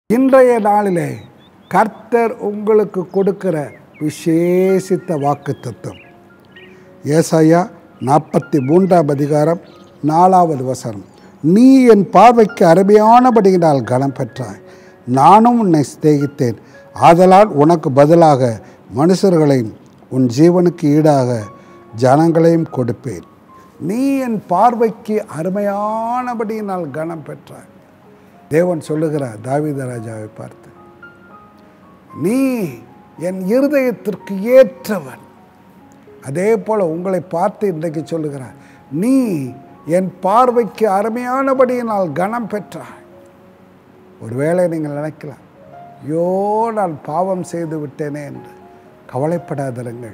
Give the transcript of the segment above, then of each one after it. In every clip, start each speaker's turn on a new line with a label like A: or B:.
A: இன்றைய நாளிலே கர்த்தர் உங்களுக்கு கொடுக்கிற விசேஷித்த வாக்கு தத்துவம் ஏசாயா நாற்பத்தி மூன்றாம் அதிகாரம் நாலாவது வசனம் நீ என் பார்வைக்கு அருமையானபடியினால் கனம் பெற்றாய் நானும் உன்னை சிநேகித்தேன் ஆதலால் உனக்கு பதிலாக மனுஷர்களையும் உன் ஜீவனுக்கு ஈடாக ஜனங்களையும் கொடுப்பேன் நீ என் பார்வைக்கு அருமையானபடியினால் கனம் பெற்றாய் தேவன் சொல்லுகிறார் தாவீது ராஜாவை பார்த்து நீ என் இருதயத்திற்கு ஏற்றவன் அதே போல் உங்களை பார்த்து இன்றைக்கு சொல்லுகிறார் நீ என் பார்வைக்கு அருமையானபடியினால் கனம் பெற்றாய் ஒருவேளை நீங்கள் நினைக்கலாம் ஐயோ நான் பாவம் செய்து விட்டேனே என்று கவலைப்படாதிருங்கள்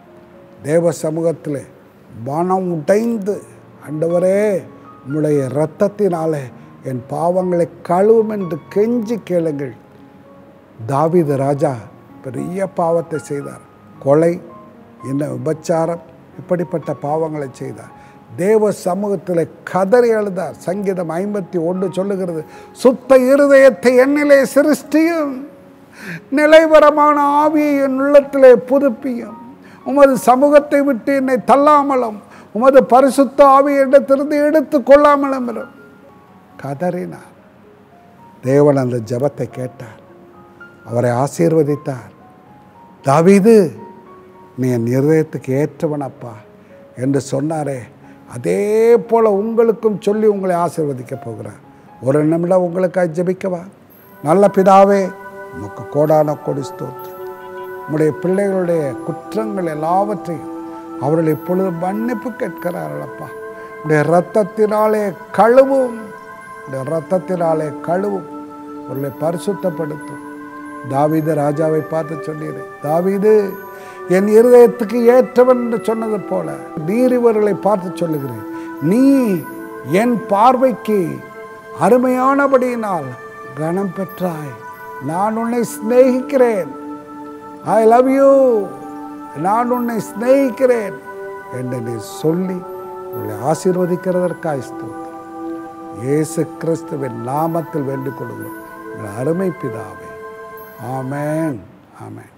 A: தேவ சமூகத்தில் மனம் உடைந்து ஆண்டவரே உம்முடைய இரத்தத்தினாலே என் பாவங்களை கழுவும் என்று கெஞ்சி கேளுங்கள் தாவீது ராஜா பெரிய பாவத்தை செய்தார் கொலை என்ன விபச்சாரம் இப்படிப்பட்ட பாவங்களை செய்தார் தேவ சமூகத்தில் கதறி எழுதார் சங்கீதம் ஐம்பத்தி ஒன்று சொல்லுகிறது சுத்த இருதயத்தை என்னிலே சிருஷ்டியும் நிலைவரமான ஆவியை என் உள்ளத்திலே புதுப்பியும் உமது சமூகத்தை விட்டு என்னை தள்ளாமலும் உமது பரிசுத்த ஆவியை இடத்திலிருந்து எடுத்து கொள்ளாமலும் இரும். கதறினார் தேவன் அந்த ஜெபத்தை கேட்டார் அவரை ஆசீர்வதித்தார் தாவீது நீ என் இருதயத்துக்கு ஏற்றவனப்பா என்று சொன்னாரே அதே போல் உங்களுக்கும் சொல்லி உங்களை ஆசீர்வதிக்க போகிறார் ஒரு நிமிடம் உங்களுக்காக ஜெபிக்கவா நல்ல பிதாவே உமக்கு கோடான கொடி ஸ்தோத்திரம் உம்முடைய பிள்ளைகளுடைய குற்றங்கள் எல்லாவற்றையும் அவர்கள் இப்பொழுது மன்னிப்பு கேட்கிறார்களப்பா உடைய இரத்தத்தினாலே கழுவும் உடைய இரத்தத்தினாலே கழுவும் அவர்களை பரிசுத்தப்படுத்தும் தாவீது ராஜாவை பார்த்து சொன்னீரே தாவீது என் இருதயத்துக்கு ஏற்றவன் என்று சொன்னது போல நீர் இவர்களை பார்த்து சொல்லுகிறேன் நீ என் பார்வைக்கு அருமையானபடியினால் கனம் பெற்றாய் நான் உன்னை சிநேகிக்கிறேன் ஐ லவ் யூ நான் உன்னை சிநேகிக்கிறேன் என்று நீ சொல்லி உங்களை ஆசீர்வதிக்கிறதற்காக ஸ்தோத்திரம் இயேசு கிறிஸ்துவின் நாமத்தில் வேண்டிக் கொள்கிறோம் உங்கள் அருமை பிதாவே ஆமென் ஆமென்